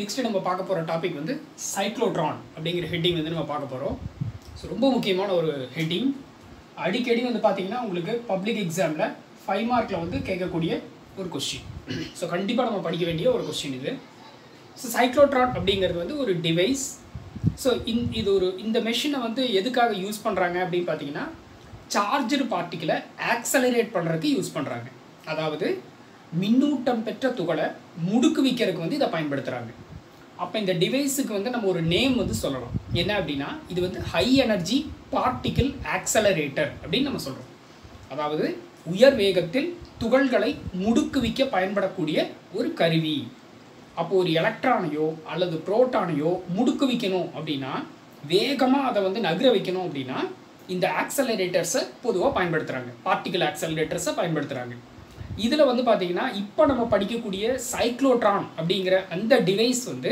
Next நம்ம பார்க்க போகிற டாபிக் வந்து சைக்ளோட்ரான் அப்படிங்கிற ஹெட்டிங் வந்து நம்ம பார்க்க போகிறோம் ஸோ ரொம்ப முக்கியமான ஒரு ஹெட்டிங் அடிக்கடி வந்து பார்த்தீங்கன்னா உங்களுக்கு பப்ளிக் எக்ஸாமில் ஃபைவ் மார்க்கில் வந்து கேட்கக்கூடிய ஒரு கொஸ்டின் ஸோ கண்டிப்பாக நம்ம படிக்க வேண்டிய ஒரு கொஸ்டின் இது ஸோ சைக்ளோட்ரான் அப்படிங்கிறது வந்து ஒரு டிவைஸ் ஸோ இந் இது ஒரு இந்த மெஷினை வந்து எதுக்காக யூஸ் பண்ணுறாங்க அப்படின்னு பார்த்தீங்கன்னா சார்ஜர் பார்ட்டிகளை ஆக்சலரேட் பண்ணுறதுக்கு யூஸ் பண்ணுறாங்க அதாவது மின்னூட்டம் பெற்ற துகளை முடுக்கு வைக்கிறதுக்கு வந்து இதை பயன்படுத்துகிறாங்க அப்போ இந்த டிவைஸுக்கு வந்து நம்ம ஒரு நேம் வந்து சொல்லலாம் என்ன அப்படின்னா இது வந்து ஹை எனர்ஜி பார்ட்டிக்கிள் ஆக்சலரேட்டர் அப்படின்னு நம்ம சொல்கிறோம் அதாவது உயர் வேகத்தில் துகள்களை முடுக்குவிக்க பயன்படக்கூடிய ஒரு கருவி அப்போ ஒரு எலக்ட்ரானையோ அல்லது புரோட்டானையோ முடுக்குவிக்கணும் அப்படின்னா வேகமாக அதை வந்து நகர வைக்கணும் அப்படின்னா இந்த ஆக்சலரேட்டர்ஸை பொதுவாக பயன்படுத்துகிறாங்க பார்ட்டிக்கல் ஆக்சலரேட்டர்ஸை பயன்படுத்துகிறாங்க இதில் வந்து பார்த்தீங்கன்னா இப்போ நம்ம படிக்கக்கூடிய சைக்ளோட்ரான் அப்படிங்கிற அந்த டிவைஸ் வந்து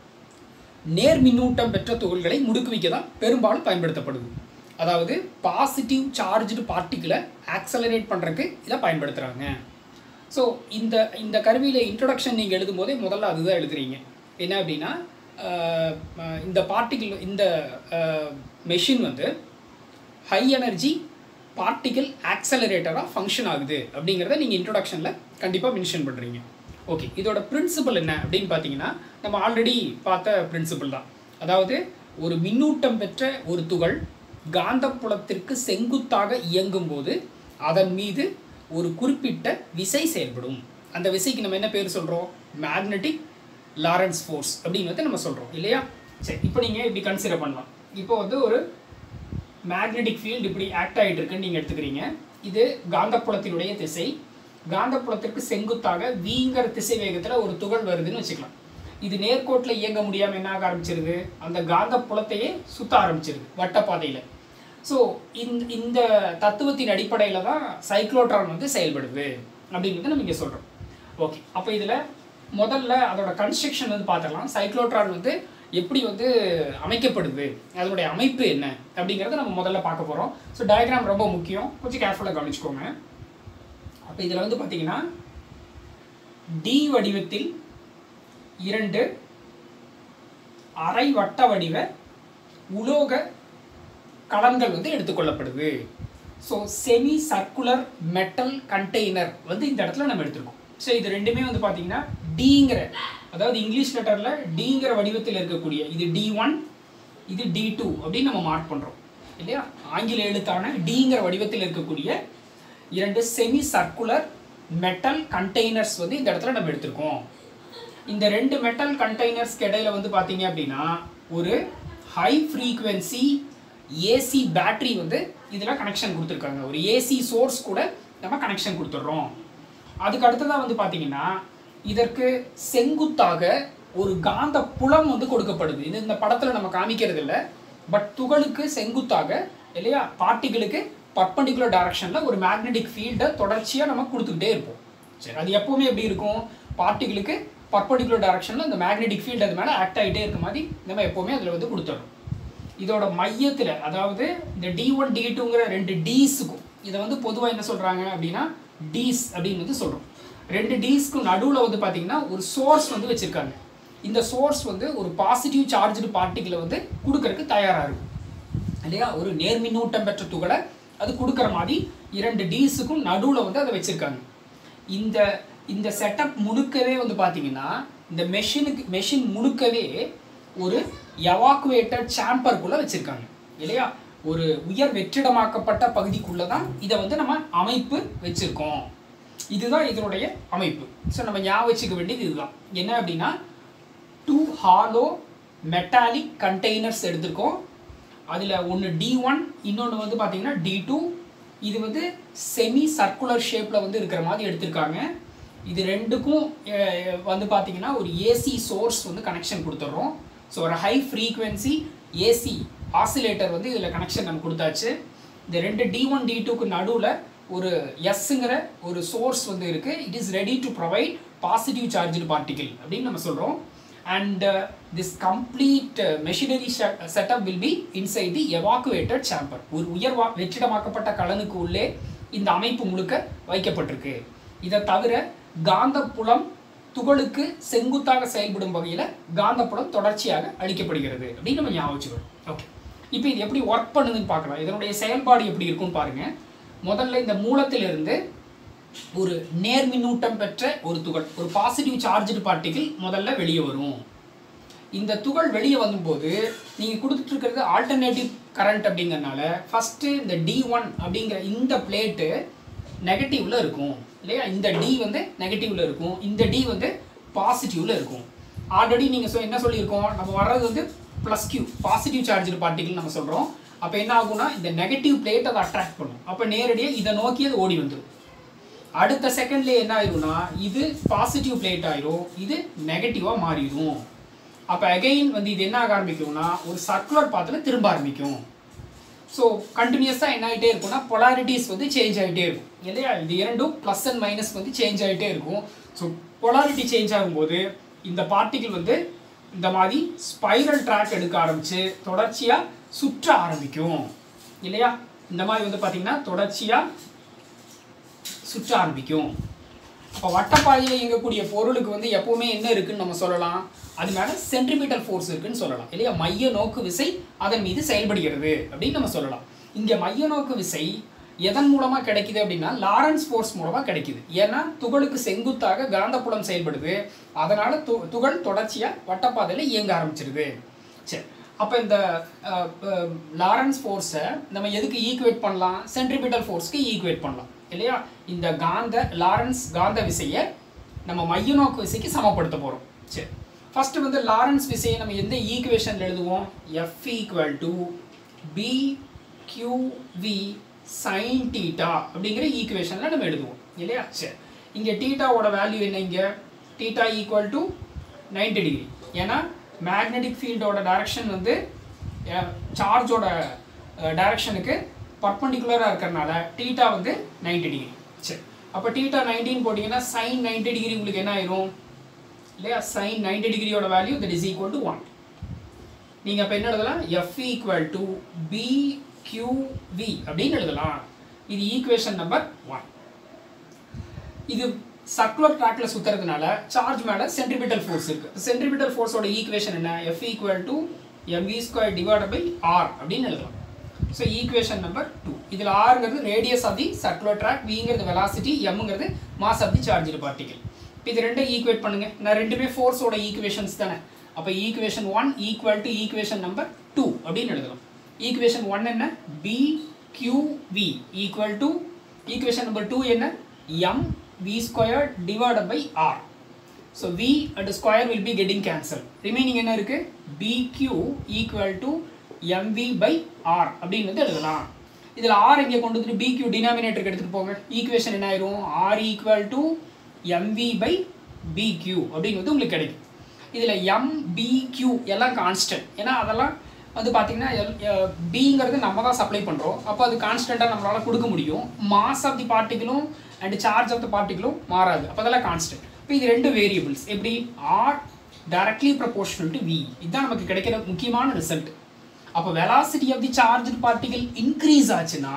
நேர் மின்னூட்டம் பெற்ற துகள்களை முடுக்குவிக்க தான் பெரும்பாலும் பயன்படுத்தப்படுது அதாவது பாசிட்டிவ் சார்ஜ்டு பார்ட்டிக்கிளை ஆக்சலரேட் பண்ணுறதுக்கு இதை பயன்படுத்துகிறாங்க ஸோ இந்த இந்த கருவியில் இன்ட்ரொடக்ஷன் நீங்கள் எழுதும்போதே முதல்ல அதுதான் எழுதுறீங்க என்ன அப்படின்னா ஆஹ், ஆஹ், இந்த பார்ட்டிக்கிள் இந்த மெஷின் வந்து ஹை எனர்ஜி பார்ட்டிக்கல் ஆக்சலரேட்டராக ஃபங்க்ஷன் ஆகுது அப்படிங்கிறத நீங்கள் இன்ட்ரொடக்ஷனில் கண்டிப்பாக மென்ஷன் பண்ணுறீங்க ஓகே இதோட பிரின்சிபல் என்ன அப்படின்னு பார்த்தீங்கன்னா நம்ம ஆல்ரெடி பார்த்த பிரின்சிபல் தான் அதாவது ஒரு மின்னூட்டம் பெற்ற ஒரு துகள் காந்தப்புலத்திற்கு செங்குத்தாக இயங்கும் போது அதன் மீது ஒரு குறிப்பிட்ட விசை செயல்படும் அந்த விசைக்கு நம்ம என்ன பேர் சொல்கிறோம் மேக்னெட்டிக் லாரன்ஸ் ஃபோர்ஸ் அப்படின்னு வந்து நம்ம சொல்கிறோம் இல்லையா சரி இப்போ நீங்கள் இப்படி கன்சிடர் பண்ணலாம் இப்போ வந்து ஒரு மேக்னெட்டிக் ஃபீல்டு இப்படி ஆக்ட் ஆகிட்டு இருக்குன்னு நீங்கள் எடுத்துக்கிறீங்க இது காந்தப்புலத்தினுடைய திசை காந்தப்புலத்திற்கு செங்குத்தாக வீங்கிற திசை வேகத்தில் ஒரு துகள் வருதுன்னு வச்சுக்கலாம் இது நேர்கோட்டில் இயங்க முடியாமல் என்ன ஆக ஆரம்பிச்சிருது அந்த காந்தப்புலத்தையே சுத்த ஆரம்பிச்சிருது வட்டப்பாதையில் ஸோ இந்த இந்த தத்துவத்தின் அடிப்படையில் தான் சைக்ளோட்ரான் வந்து செயல்படுது அப்படிங்கிறத நம்ம இங்கே சொல்கிறோம் ஓகே அப்போ இதில் முதல்ல அதோட கன்ஸ்ட்ரக்ஷன் வந்து பார்த்துக்கலாம் சைக்ளோட்ரான் வந்து எப்படி வந்து அமைக்கப்படுது அதனுடைய அமைப்பு என்ன அப்படிங்கிறத நம்ம முதல்ல பார்க்க போகிறோம் ஸோ டயக்ராம் ரொம்ப முக்கியம் கொஞ்சம் கேர்ஃபுல்லாக கவனிச்சுக்கோங்க அப்போ இதில் வந்து பார்த்தீங்கன்னா டி வடிவத்தில் இரண்டு அரை வட்ட வடிவ உலோக கலன்கள் வந்து எடுத்துக்கொள்ளப்படுது so semi circular metal container வந்து இந்த இடத்துல நம்ம எடுத்திருக்கோம் ஸோ இது ரெண்டுமே வந்து பார்த்தீங்கன்னா டிங்கிற அதாவது இங்கிலீஷ் லெட்டரில் டிங்கிற வடிவத்தில் இருக்கக்கூடிய இது டி ஒன் இது டி டூ அப்படின்னு நம்ம மார்க் பண்ணுறோம் இல்லையா ஆங்கில எழுத்தான டிங்கிற வடிவத்தில் இருக்கக்கூடிய இரண்டு செமி சர்க்குலர் மெட்டல் கண்டெய்னர்ஸ் வந்து இந்த இடத்துல நம்ம எடுத்திருக்கோம் இந்த ரெண்டு மெட்டல் கண்டெய்னர்ஸ்க்கு இடையில வந்து பார்த்தீங்க அப்படின்னா ஒரு ஹை ஃப்ரீக்குவென்சி ஏசி பேட்டரி வந்து இதில் கனெக்ஷன் கொடுத்துருக்காங்க ஒரு ஏசி சோர்ஸ் கூட நம்ம கனெக்ஷன் கொடுத்துட்றோம் அதுக்கு அடுத்ததாக வந்து பார்த்தீங்கன்னா இதற்கு செங்குத்தாக ஒரு காந்த புலம் வந்து கொடுக்கப்படுது இது இந்த படத்தில் நம்ம காமிக்கிறது இல்லை பட் துகளுக்கு செங்குத்தாக இல்லையா பார்ட்டிகளுக்கு பர்பண்டிகுலர் டைரக்ஷனில் ஒரு மேக்னெட்டிக் ஃபீல்டை தொடர்ச்சியாக நம்ம கொடுத்துக்கிட்டே இருப்போம் சரி அது எப்பவுமே எப்படி இருக்கும் பார்ட்டிகளுக்கு பர்பண்டிகுலர் டைரக்ஷனில் இந்த மேக்னெட்டிக் ஃபீல்டு அது மேலே ஆக்ட் ஆகிட்டே இருக்க மாதிரி நம்ம எப்போவுமே அதில் வந்து கொடுத்துட்றோம் இதோட மையத்தில் அதாவது இந்த டி ஒன் டி டூங்கிற ரெண்டு டீஸுக்கும் இதை வந்து பொதுவாக என்ன சொல்கிறாங்க அப்படின்னா டீஸ் அப்படின்னு வந்து சொல்கிறோம் ரெண்டு டீஸ்க்கும் நடுவில் வந்து பார்த்தீங்கன்னா ஒரு சோர்ஸ் வந்து வச்சுருக்காங்க இந்த சோர்ஸ் வந்து ஒரு பாசிட்டிவ் சார்ஜ்டு பார்ட்டிகளை வந்து கொடுக்கறதுக்கு தயாராக இருக்கும் இல்லையா ஒரு நேர்மின்னூட்டம் பெற்ற துகளை அது கொடுக்குற மாதிரி இரண்டு டீஸுக்கும் நடுவில் வந்து அதை வச்சுருக்காங்க இந்த இந்த செட்டப் முழுக்கவே வந்து பார்த்தீங்கன்னா இந்த மெஷினுக்கு மெஷின் முழுக்கவே ஒரு எவாக்குவேட்டட் சாம்பருக்குள்ளே வச்சுருக்காங்க இல்லையா ஒரு உயர் வெற்றிடமாக்கப்பட்ட பகுதிக்குள்ளே தான் இதை வந்து நம்ம அமைப்பு வச்சுருக்கோம் இதுதான் இதனுடைய அமைப்பு ஸோ நம்ம ஞாபகம் வச்சுக்க வேண்டியது இதுதான் என்ன அப்படின்னா டூ ஹாலோ மெட்டாலிக் கண்டெய்னர்ஸ் எடுத்திருக்கோம் அதில் ஒன்று டி ஒன் இன்னொன்று வந்து பார்த்தீங்கன்னா டி டூ இது வந்து செமி சர்க்குலர் ஷேப்பில் வந்து இருக்கிற மாதிரி எடுத்திருக்காங்க இது ரெண்டுக்கும் அஹ், வந்து பார்த்தீங்கன்னா ஒரு ஏசி சோர்ஸ் வந்து கனெக்ஷன் கொடுத்துட்றோம் ஸோ ஒரு ஹை ஃப்ரீக்வன்சி ஏசி ஆசிலேட்டர் வந்து இதில் கனெக்ஷன் நம்ம கொடுத்தாச்சு இந்த ரெண்டு டி ஒன் டி டூக்கு நடுவில் ஒரு எஸ்ஸுங்கிற ஒரு சோர்ஸ் வந்து இருக்குது it is ready to provide positive charged particle அப்படின்னு நம்ம சொல்கிறோம் and this complete machinery setup will be inside the evacuated chamber ஒரு உயர் வெற்றிடமாக்கப்பட்ட கலனுக்கு உள்ளே இந்த அமைப்பு முழுக்க வைக்கப்பட்டிருக்கு இதை தவிர காந்தப்புலம் துகளுக்கு செங்குத்தாக செயல்படும் வகையில் காந்தப்புலம் தொடர்ச்சியாக அளிக்கப்படுகிறது அப்படின்னு நம்ம ஞாபகம் வச்சுக்கணும் ஓகே இப்போ இது எப்படி ஒர்க் பண்ணுதுன்னு பார்க்கலாம் இதனுடைய செயல்பாடு எப்படி இருக்கும்னு பாருங்க முதல்ல இந்த மூலத்திலிருந்து ஒரு நேர்மின்னூட்டம் பெற்ற ஒரு துகள் ஒரு பாசிட்டிவ் சார்ஜ்டு பார்ட்டிகிள் முதல்ல வெளியே வரும் இந்த துகள் வெளியே வரும்போது நீங்கள் கொடுத்துட்டு இருக்கிறது ஆல்டர்னேட்டிவ் கரண்ட் அப்படிங்கறனால ஃபஸ்ட்டு இந்த டி ஒன் அப்படிங்கிற இந்த பிளேட்டு நெகட்டிவ்ல இருக்கும் இல்லையா இந்த டி வந்து நெகட்டிவ்ல இருக்கும் இந்த டி வந்து பாசிட்டிவ்ல இருக்கும் ஆல்ரெடி நீங்கள் என்ன சொல்லியிருக்கோம் நம்ம வர்றது வந்து plus q positive charge particle நம்ம சொல்கிறோம் அப்போ என்ன ஆகும்னா இந்த நெகட்டிவ் பிளேட் அதை அட்ராக்ட் பண்ணும் அப்போ நேரடியாக இதை நோக்கி அது ஓடி வந்துடும் அடுத்த செகண்ட்லேயே என்ன ஆயிரும்னா இது பாசிட்டிவ் பிளேட் ஆயிரும் இது நெகட்டிவாக மாறிடும் அப்போ அகைன் வந்து இது என்ன ஆக ஆரம்பிக்கும்னா ஒரு சர்க்குலர் பாத்தில் திரும்ப ஆரம்பிக்கும் ஸோ கண்டினியூஸாக என்ன ஆகிட்டே இருக்கும்னா பொலாரிட்டிஸ் வந்து சேஞ்ச் ஆகிட்டே இருக்கும் இல்லையா இது இரண்டும் ப்ளஸ் அண்ட் மைனஸ் வந்து சேஞ்ச் ஆகிட்டே இருக்கும் ஸோ பொலாரிட்டி சேஞ்ச் ஆகும்போது இந்த பார்ட்டிகிள் வந்து இந்த மாதிரி ஸ்பைரல் ட்ராக் எடுக்க ஆரம்பித்து தொடர்ச்சியாக சுற்ற ஆரம்பிக்கும் இல்லையா இந்த மாதிரி வந்து பார்த்திங்கன்னா தொடர்ச்சியாக சுற்ற ஆரம்பிக்கும் அப்போ வட்டப்பாதையில் இயங்கக்கூடிய பொருளுக்கு வந்து எப்போவுமே என்ன இருக்குன்னு நம்ம சொல்லலாம் அது மேலே சென்ட்ரிமீட்டர் ஃபோர்ஸ் இருக்குன்னு சொல்லலாம் இல்லையா மைய நோக்கு விசை அதன் மீது செயல்படுகிறது அப்படின்னு நம்ம சொல்லலாம் இங்கே மைய நோக்கு விசை எதன் மூலமாக கிடைக்குது அப்படின்னா லாரன்ஸ் ஃபோர்ஸ் மூலமாக கிடைக்குது ஏன்னா துகளுக்கு செங்குத்தாக காந்தப்புலம் செயல்படுது அதனால து துகள் தொடர்ச்சியாக வட்டப்பாதையில் இயங்க ஆரம்பிச்சிருது சரி அப்போ இந்த லாரன்ஸ் ஃபோர்ஸை நம்ம எதுக்கு ஈக்குவேட் பண்ணலாம் சென்ட்ரிபிட்டல் ஃபோர்ஸ்க்கு ஈக்குவேட் பண்ணலாம் இல்லையா இந்த காந்த லாரன்ஸ் காந்த விசையை நம்ம மைய நோக்கு விசைக்கு சமப்படுத்த போகிறோம் சரி ஃபஸ்ட்டு வந்து லாரன்ஸ் விசையை நம்ம எந்த ஈக்குவேஷனில் எழுதுவோம் F equal to B q v sine theta அப்படிங்கிற ஈக்குவேஷனில் நம்ம எழுதுவோம் இல்லையா சரி இங்கே டீட்டாவோட வேல்யூ என்ன இங்கே theta equal to ninety degree ஏன்னா மேக்னெட்டிக் ஃபீல்டோட டைரக்ஷன் வந்து சார்ஜோட டைரக்ஷனுக்கு பர்பண்டிகுலராக இருக்கிறனால டீட்டா வந்து நைன்டி டிகிரி சரி அப்போ டீட்டா நைன்டின்னு போட்டிங்கன்னா சைன் நைன்டி டிகிரி உங்களுக்கு என்ன ஆயிரும் இல்லையா சைன் நைன்டி டிகிரியோட value that is equal to one நீங்கள் அப்போ என்ன எழுதலாம் F equal to B q v அப்படின்னு எழுதலாம் இது ஈக்குவேஷன் நம்பர் ஒன் இது சர்க்குலர் ட்ராக்ல சுத்துறதுனால சார்ஜ் மேல சென்ட்ரிபிட்டல் ஃபோர்ஸ் இருக்கு சென்ட்ரிபிட்டல் ஃபோர்ஸோட ஈக்குவேஷன் என்ன F equal to m v square divide by R அப்படின்னு எழுதலாம் ஸோ ஈக்குவேஷன் நம்பர் டூ இதில் ஆறுங்கிறது radius of the circular track விங்கிறது வெலாசிட்டி எம்ங்கிறது mass of the charge particle இப்போ இது ரெண்டும் ஈக்குவேட் பண்ணுங்க நான் ரெண்டுமே ஃபோர்ஸோட ஈக்குவேஷன்ஸ் தானே அப்போ equation one equal to equation number two அப்படின்னு எழுதலாம் ஈக்குவேஷன் ஒன் என்ன P Q V equal to equation number two என்ன M v square divided by r. So v and square will be getting cancelled. Remaining என்ன இருக்கு bq equal to mv by r அப்படின்னு வந்து எழுதலாம் இதில் r இங்கே கொண்டு வந்துட்டு bq டினாமினேட்டருக்கு எடுத்துகிட்டு போங்க ஈக்குவேஷன் என்ன ஆயிரும் r equal to mv by bq அப்படின்னு வந்து உங்களுக்கு கிடைக்கும் இதில் m bq எல்லாம் கான்ஸ்டன்ட் ஏன்னா அதெல்லாம் வந்து பார்த்தீங்கன்னா பிங்கிறது நம்ம தான் சப்ளை பண்ணுறோம் அப்போ அது கான்ஸ்டண்ட்டாக நம்மளால் கொடுக்க முடியும் மாஸ் ஆஃப் தி பார்ட்டிகளும் அண்ட் சார்ஜ் ஆஃப் த பார்ட்டிகளும் மாறாது அப்போ அதெல்லாம் கான்ஸ்டன்ட் இப்போ இது ரெண்டு வேரியபிள்ஸ் எப்படி R directly proportional to V இதுதான் நமக்கு கிடைக்கிற முக்கியமான ரிசல்ட் அப்போ velocity of the charge particle increase ஆச்சுன்னா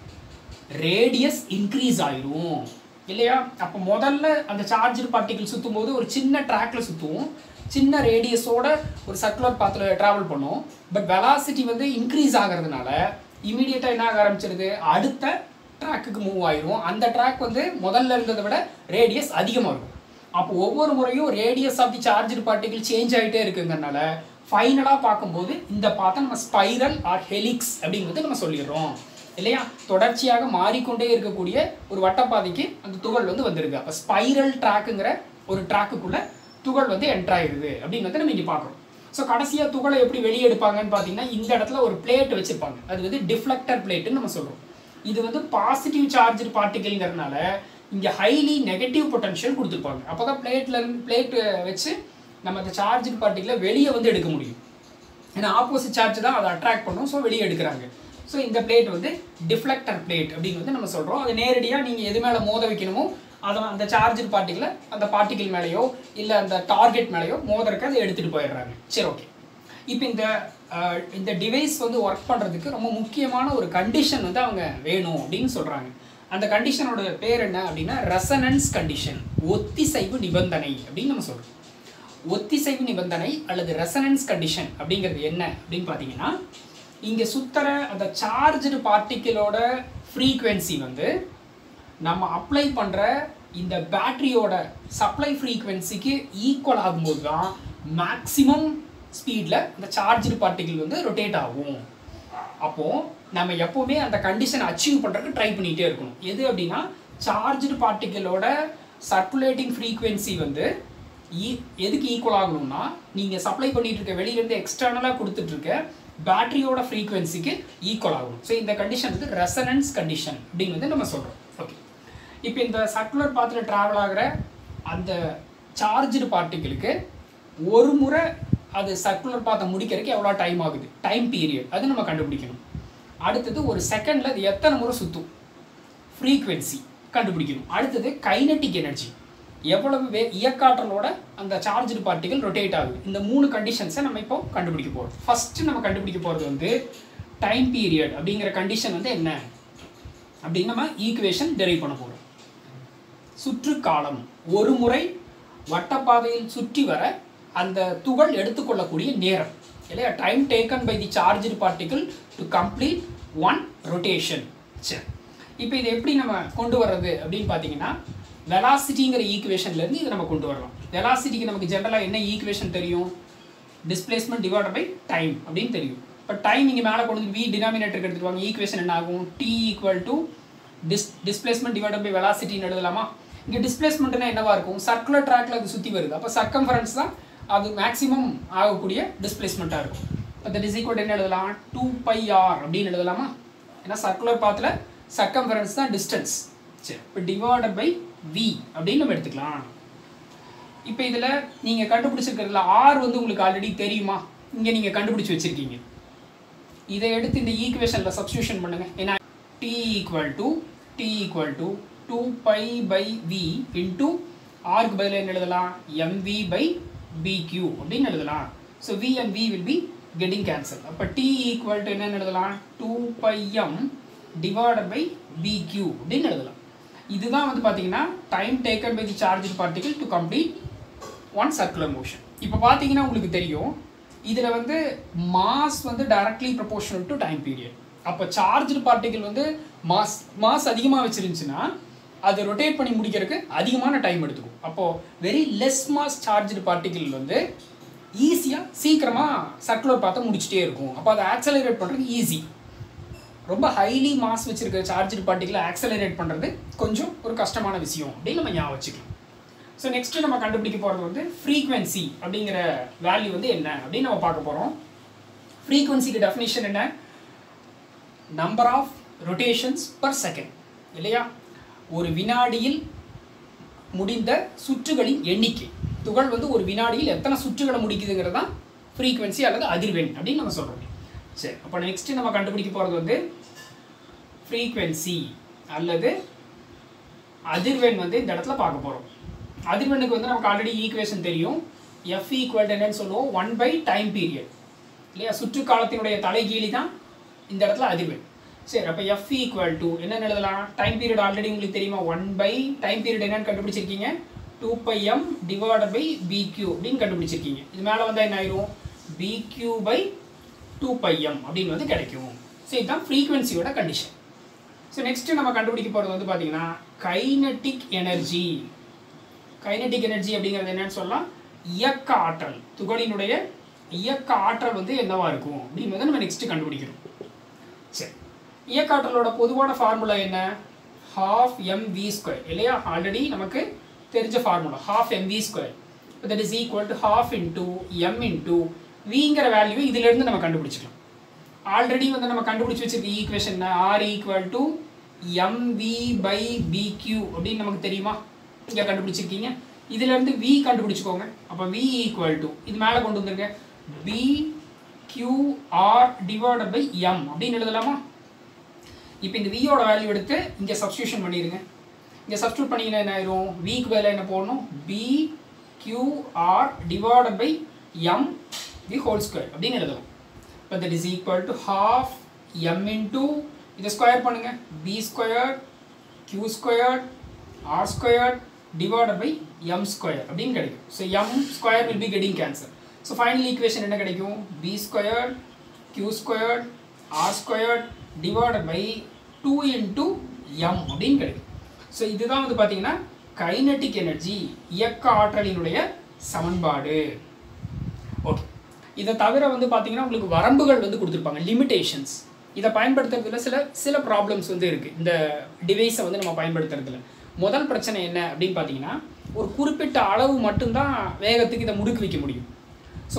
ரேடியஸ் இன்க்ரீஸ் ஆயிரும் இல்லையா அப்போ முதல்ல அந்த சார்ஜ் பார்ட்டிகல் சுற்றும் போது ஒரு சின்ன ட்ராக்ல சுற்றுவோம் சின்ன ரேடியஸோட ஒரு சர்க்குலர் பாத்தில் ட்ராவல் பண்ணும் பட் வெலாசிட்டி வந்து இன்க்ரீஸ் ஆகிறதுனால இமீடியட்டாக என்ன ஆக ஆரம்பிச்சிருது அடுத்த ட்ராக்குக்கு மூவ் ஆயிரும் அந்த ட்ராக் வந்து முதல்ல இருந்ததை விட ரேடியஸ் அதிகமாக இருக்கும் அப்போ ஒவ்வொரு முறையும் radius of the charge particle change ஆகிட்டே இருக்குங்கிறனால ஃபைனலாக பார்க்கும்போது இந்த பார்த்தா நம்ம ஸ்பைரல் ஆர் ஹெலிக்ஸ் அப்படிங்கிறது நம்ம சொல்லிடுறோம் இல்லையா தொடர்ச்சியாக மாறிக்கொண்டே இருக்கக்கூடிய ஒரு வட்டப்பாதைக்கு அந்த துகள் வந்து வந்திருக்கு அப்போ ஸ்பைரல் ட்ராக்குங்கிற ஒரு ட்ராக்குக்குள்ள துகள் வந்து என்ட்ரு ஆயிடுது அப்படின்னு வந்து நம்ம இங்கே பார்க்குறோம் ஸோ கடைசியாக துகளை எப்படி வெளியே எடுப்பாங்கன்னு பார்த்தீங்கன்னா இந்த இடத்துல ஒரு பிளேட் வச்சுருப்பாங்க அது வந்து டிஃப்ளெக்டர் பிளேட்டுன்னு நம்ம சொல்கிறோம் இது வந்து பாசிட்டிவ் சார்ஜ் பார்ட்டிகல்ங்கிறதுனால இங்கே ஹைலி நெகட்டிவ் பொட்டன்ஷியல் கொடுத்துருப்பாங்க அப்போ தான் பிளேட்டில் இருந்து பிளேட் வச்சு நம்ம அந்த சார்ஜ் பார்ட்டிகளை வெளியே வந்து எடுக்க முடியும் ஏன்னா ஆப்போசிட் சார்ஜ் தான் அதை அட்ராக்ட் பண்ணும் ஸோ வெளியே எடுக்கிறாங்க ஸோ இந்த பிளேட் வந்து டிஃப்ளெக்டர் பிளேட் அப்படின்னு வந்து நம்ம சொல்கிறோம் அது நேரடியாக நீங்கள் எது மேலே மோத வைக்கணுமோ அதை அந்த சார்ஜர் பார்ட்டிகளை அந்த பார்ட்டிகிள் மேலேயோ இல்லை அந்த டார்கெட் மேலேயோ மோதறக்கு அதை எடுத்துகிட்டு போயிடுறாங்க சரி ஓகே இப்போ இந்த இந்த டிவைஸ் வந்து ஒர்க் பண்ணுறதுக்கு ரொம்ப முக்கியமான ஒரு கண்டிஷன் வந்து அவங்க வேணும் அப்படின்னு சொல்கிறாங்க அந்த கண்டிஷனோட பேர் என்ன அப்படின்னா ரெசனன்ஸ் கண்டிஷன் ஒத்திசைவு நிபந்தனை அப்படின்னு நம்ம சொல்கிறோம் ஒத்திசைவு நிபந்தனை அல்லது ரெசனன்ஸ் கண்டிஷன் அப்படிங்கிறது என்ன அப்படின்னு பார்த்தீங்கன்னா இங்கே சுத்தர அந்த சார்ஜ்டு பார்ட்டிக்கிளோட ஃப்ரீக்குவென்சி வந்து நம்ம அப்ளை பண்ணுற இந்த பேட்டரியோட சப்ளை ஃப்ரீக்குவென்சிக்கு ஈக்குவல் ஆகும்போது தான் மேக்ஸிமம் ஸ்பீடில் அந்த சார்ஜ்டு பார்ட்டிகிள் வந்து ரொட்டேட் ஆகும் அப்போது நம்ம எப்போவுமே அந்த கண்டிஷனை அச்சீவ் பண்ணுறதுக்கு ட்ரை பண்ணிகிட்டே இருக்கணும் எது அப்படின்னா சார்ஜ்டு பார்ட்டிகிளோட சர்க்குலேட்டிங் ஃப்ரீக்குவென்சி வந்து ஈ- எதுக்கு ஈக்குவல் ஆகணும்னா நீங்கள் சப்ளை பண்ணிட்டு இருக்க வெளியிலேருந்து எக்ஸ்டர்னலாக கொடுத்துட்டு இருக்க பேட்டரியோட ஃப்ரீக்குவென்சிக்கு ஈக்குவல் ஆகணும் ஸோ இந்த கண்டிஷன் வந்து ரெசனன்ஸ் கண்டிஷன் அப்படின்னு வந்து நம்ம சொல்கிறோம் ஓகே இப்போ இந்த சர்க்குலர் பாத்தில் ட்ராவல் ஆகிற அந்த சார்ஜ்டு பார்ட்டிகளுக்கு ஒரு முறை அது சர்க்குலர் பாத்தை முடிக்கிறதுக்கு எவ்வளோ டைம் ஆகுது டைம் பீரியட் அது நம்ம கண்டுபிடிக்கணும் அடுத்தது ஒரு செகண்டில் அது எத்தனை முறை சுற்றும் ஃப்ரீக்வென்சி கண்டுபிடிக்கணும் அடுத்தது கைனட்டிக் எனர்ஜி எவ்வளவு வே இயக்காற்றலோட அந்த சார்ஜ்டு பார்ட்டிகள் ரொட்டேட் ஆகுது இந்த மூணு கண்டிஷன்ஸை நம்ம இப்போ கண்டுபிடிக்க போகிறோம் ஃபஸ்ட்டு நம்ம கண்டுபிடிக்க போகிறது வந்து டைம் பீரியட் அப்படிங்கிற கண்டிஷன் வந்து என்ன அப்படின்னு நம்ம ஈக்குவேஷன் டெரைவ் பண்ண போகிறோம் சுற்று காலம் ஒரு முறை வட்டப்பாதையில் சுற்றி வர அந்த துகள் எடுத்துக்கொள்ளக்கூடிய நேரம் இல்லையா time taken by the charged particle to complete one rotation சரி இப்போ இதை எப்படி நம்ம கொண்டு வர்றது அப்படின்னு பார்த்தீங்கன்னா வெலாசிட்டிங்கிற ஈக்குவேஷன்லேருந்து இதை நம்ம கொண்டு வரலாம் வெலாசிட்டிக்கு நமக்கு ஜென்ரலாக என்ன ஈக்குவேஷன் தெரியும் டிஸ்பிளேஸ்மெண்ட் டிவைட் பை டைம் அப்படின்னு தெரியும் இப்போ டைம் இங்கே மேலே கொண்டு வந்து வி டினாமினேட்டருக்கு எடுத்துட்டு வாங்க ஈக்குவேஷன் என்ன ஆகும் T equal to dis displacement divide by வெலாசிட்டின்னு எழுதலாமா இங்கே டிஸ்பிளேஸ்மெண்ட்னா என்னவா இருக்கும் சர்க்குலர் ட்ராக்ல அது சுற்றி வருது அப்போ சர்க்கம்ஃபரன்ஸ் தான் அது மேக்ஸிமம் ஆகக்கூடிய டிஸ்பிளேஸ்மெண்ட்டாக இருக்கும் இப்போ தட் இஸ் ஈக்குவல் என்ன எழுதலாம் டூ பை ஆர் அப்படின்னு எழுதலாமா ஏன்னா சர்க்குலர் பாத்தில் சர்க்கம்ஃபரன்ஸ் தான் டிஸ்டன்ஸ் சரி இப்போ டிவைடட் பை வி அப்படின்னு நம்ம எடுத்துக்கலாம் இப்போ இதில் நீங்கள் கண்டுபிடிச்சிருக்கிறதுல ஆர் வந்து உங்களுக்கு ஆல்ரெடி தெரியுமா இங்கே நீங்கள் கண்டுபிடிச்சி வச்சுருக்கீங்க இதை எடுத்து இந்த ஈக்குவேஷனில் சப்ஸ்டியூஷன் பண்ணுங்க ஏன்னா T equal to T equal to two pi by V into ஆர்க்கு பதிலாக என்ன எழுதலாம் எம்வி பை பிக்யூ அப்படின்னு எழுதலாம் so V and V will be getting cancel அப்போ டி ஈக்குவல் டு என்னன்னு எழுதலாம் two pi M divided by PQ அப்படின்னு எழுதலாம் இதுதான் வந்து பார்த்தீங்கன்னா time taken by the charge particle to complete one circular motion இப்போ பார்த்தீங்கன்னா உங்களுக்கு தெரியும் இதில் வந்து மாஸ் வந்து directly proportional to time period அப்போ சார்ஜ்டு பார்ட்டிகல் வந்து மாஸ் மாஸ் அதிகமாக வச்சிருந்துச்சுன்னா அது ரொட்டேட் பண்ணி முடிக்கிறதுக்கு அதிகமான டைம் எடுத்துக்கும் அப்போது very less mass charged particle வந்து ஈஸியாக சீக்கிரமாக சர்க்குலர் பார்த்து முடிச்சிட்டே இருக்கும் அப்போ அதை ஆக்சலரேட் பண்ணுறது ஈஸி ரொம்ப ஹைலி மாஸ் வச்சிருக்க சார்ஜ்டு பார்ட்டிகளை ஆக்சலரேட் பண்ணுறது கொஞ்சம் ஒரு கஷ்டமான விஷயம் அப்படின்னு நம்ம ஞாபகம் வச்சுக்கலாம் ஸோ நெக்ஸ்ட் நம்ம கண்டுபிடிக்க போகிறது வந்து ஃப்ரீக்வன்சி அப்படிங்கிற வேல்யூ வந்து என்ன அப்படின்னு நம்ம பார்க்க போகிறோம் ஃப்ரீக்வன்சிக்கு டெஃபினிஷன் என்ன number of rotations per second இல்லையா ஒரு வினாடியில் முடிந்த சுற்றுகளின் எண்ணிக்கை துகள் வந்து ஒரு வினாடியில் எத்தனை சுற்றுகளை முடிக்குதுங்கிறது தான் ஃப்ரீக்வன்சி அல்லது அதிர்வெண் அப்படின்னு நம்ம சொல்கிறோம் சரி அப்போ நெக்ஸ்ட் நம்ம கண்டுபிடிக்க போகிறது வந்து ஃப்ரீக்வன்சி அல்லது அதிர்வெண் வந்து இந்த இடத்துல பார்க்க போகிறோம் அதிர்வெண்ணுக்கு வந்து நமக்கு ஆல்ரெடி ஈக்குவேஷன் தெரியும் எஃப் ஈக்குவல் என்னன்னு சொல்லுவோம் ஒன் பை டைம் பீரியட் இல்லையா சுற்று காலத்தினுடைய தலைகீழி தான் இந்த இடத்துல அதிர்வெண் சரி அப்போ எஃப் ஈக்குவல் டு என்னென்னு எழுதலாம் டைம் பீரியட் ஆல்ரெடி உங்களுக்கு தெரியுமா ஒன் பை டைம் பீரியட் என்னன்னு கண்டுபிடிச்சிருக்கீங்க two pi M divide by PQ அப்படின்னு கண்டுபிடிச்சிருக்கீங்க இது மேலே வந்தால் என்ன ஆயிரும் PQ by two pi M அப்படின்னு வந்து கிடைக்கும் ஸோ இதுதான் ஃப்ரீக்வன்சியோட கண்டிஷன் ஸோ நெக்ஸ்ட் நம்ம கண்டுபிடிக்க போகிறது வந்து பார்த்தீங்கன்னா கைனட்டிக் எனர்ஜி கைனட்டிக் எனர்ஜி அப்படிங்கிறது என்னன்னு சொல்லலாம் இயக்க ஆற்றல் துகளினுடைய இயக்க ஆற்றல் வந்து என்னவா இருக்கும் அப்படின்னு வந்து நம்ம நெக்ஸ்ட் கண்டுபிடிக்கிறோம் சரி இயக்க ஆற்றலோட பொதுவான ஃபார்முலா என்ன ஹாஃப் எம் வி ஸ்கொயர் இல்லையா ஆல்ரெடி நமக்கு தெரிஞ்ச formula half M V square that is equal to half into M into விங்கிற வேல்யூ இதிலிருந்து நம்ம கண்டுபிடிச்சிக்கலாம் ஆல்ரெடி வந்து நம்ம கண்டுபிடிச்சி வச்சிருக்க equation R equal to MV by PQ அப்படின்னு நமக்கு தெரியுமா இங்கே கண்டுபிடிச்சிருக்கீங்க இதுலேருந்து வி கண்டுபிடிச்சிக்கோங்க அப்போ வி ஈக்குவல் டு இது மேலே கொண்டு வந்துருங்க P QR divide by M அப்படின்னு எழுதலாமா இப்போ இந்த வியோட வேல்யூ எடுத்து இங்கே சப்ஸ்டியூஷன் பண்ணிடுங்க இங்கே சப்ஸ்டியூட் பண்ணிங்கன்னா என்ன ஆயிரும் விக்கு பதிலாக என்ன போடணும் p QR divide by m the whole square அப்படின்னு எழுதலாம் இப்போ that is equal to half m into இதை ஸ்கொயர் பண்ணுங்க p square q squared r squared divided by m square அப்படின்னு கிடைக்கும் so m square will be getting cancel so final equation என்ன கிடைக்கும் p squared q squared r squared divided by two into m அப்படின்னு கிடைக்கும் so இதுதான் வந்து பார்த்தீங்கன்னா kinetic energy இயக்க ஆற்றலினுடைய சமன்பாடு ஓகே இதை தவிர வந்து பார்த்தீங்கன்னா உங்களுக்கு வரம்புகள் வந்து கொடுத்துருப்பாங்க லிமிடேஷன்ஸ் இதை பயன்படுத்துறதுல சில சில ப்ராப்ளம்ஸ் வந்து இருக்குது இந்த டிவைஸை வந்து நம்ம பயன்படுத்துறதுல முதல் பிரச்சனை என்ன அப்படின்னு பார்த்தீங்கன்னா ஒரு குறிப்பிட்ட அளவு மட்டும்தான் வேகத்துக்கு இதை முடுக்கு வைக்க முடியும் ஸோ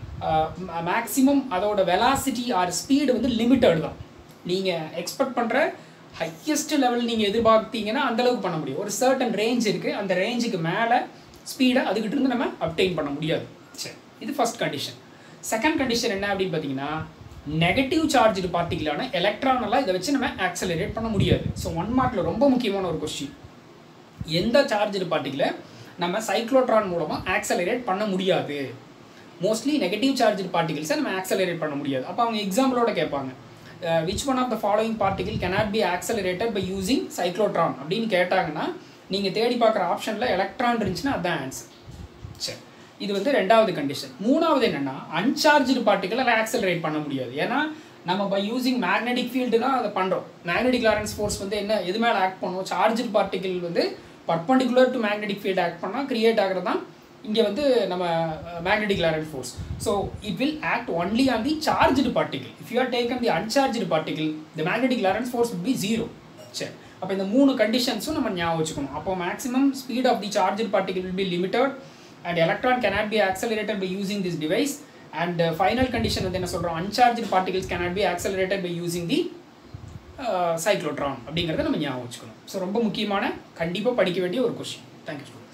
மேக்ஸிமம் அதோட வெலாசிட்டி ஆர் ஸ்பீடு வந்து லிமிட்டட் தான் நீங்கள் எக்ஸ்பெக்ட் பண்ணுற ஹையஸ்ட் லெவல் நீங்கள் எதிர்பார்த்தீங்கன்னா அந்தளவுக்கு பண்ண முடியும் ஒரு சர்டன் ரேஞ்ச் இருக்குது அந்த ரேஞ்சுக்கு மேலே ஸ்பீடை அதுக்கிட்ட இருந்து நம்ம அப்டெயின் பண்ண முடியாது சரி இது ஃபர்ஸ்ட் கண்டிஷன் செகண்ட் கண்டிஷன் என்ன அப்படின்னு பார்த்தீங்கன்னா நெகட்டிவ் சார்ஜ் பார்ட்டிகளான எலக்ட்ரான் எல்லாம் இதை வச்சு நம்ம ஆக்சலரேட் பண்ண முடியாது ஸோ ஒன் மார்க்கில் ரொம்ப முக்கியமான ஒரு கொஸ்டின் எந்த சார்ஜ் பார்ட்டிகளை நம்ம சைக்ளோட்ரான் மூலமாக ஆக்சலரேட் பண்ண முடியாது மோஸ்ட்லி நெகட்டிவ் சார்ஜ் பார்ட்டிகல்ஸை நம்ம ஆக்சலரேட் பண்ண முடியாது அப்போ அவங்க எக்ஸாம்பிளோட கேட்பாங்க which one of the following particle cannot be accelerated by using cyclotron அப்படின்னு கேட்டாங்கன்னா நீங்கள் தேடி பார்க்குற ஆப்ஷனில் எலக்ட்ரான் இருந்துச்சுன்னா அதான் ஆன்சர் சரி இது வந்து ரெண்டாவது கண்டிஷன் மூணாவது என்னென்னா அன்சார்ஜ்டு பார்ட்டிகளை ஆக்சலரேட் பண்ண முடியாது ஏன்னா நம்ம பை யூசிங் மேக்னெட்டிக் ஃபீல்டு தான் அதை பண்ணுறோம் மேக்னெட்டிக் லாரன்ஸ் ஃபோர்ஸ் வந்து என்ன எது மேலே ஆக்ட் பண்ணுவோம் சார்ஜ்டு பார்ட்டிகல் வந்து perpendicular to magnetic field act பண்ணால் கிரியேட் ஆகிறது தான் இங்கே வந்து நம்ம magnetic Lorentz force so it will act only on the charged particle if you are taken the uncharged particle the magnetic Lorentz force will be zero சரி அப்போ இந்த மூணு கண்டிஷன்ஸும் நம்ம ஞாபகம் வச்சுக்கணும் அப்போ maximum speed of the charged particle will be limited and electron cannot be accelerated by using this device and uh, final condition வந்து என்ன சொல்கிறோம் uncharged particles cannot be accelerated by using the cyclotron அப்படிங்கிறத நம்ம ஞாபகம் வச்சுக்கணும் so ரொம்ப முக்கியமான கண்டிப்பாக படிக்க வேண்டிய ஒரு கொஸ்டின் தேங்க்யூ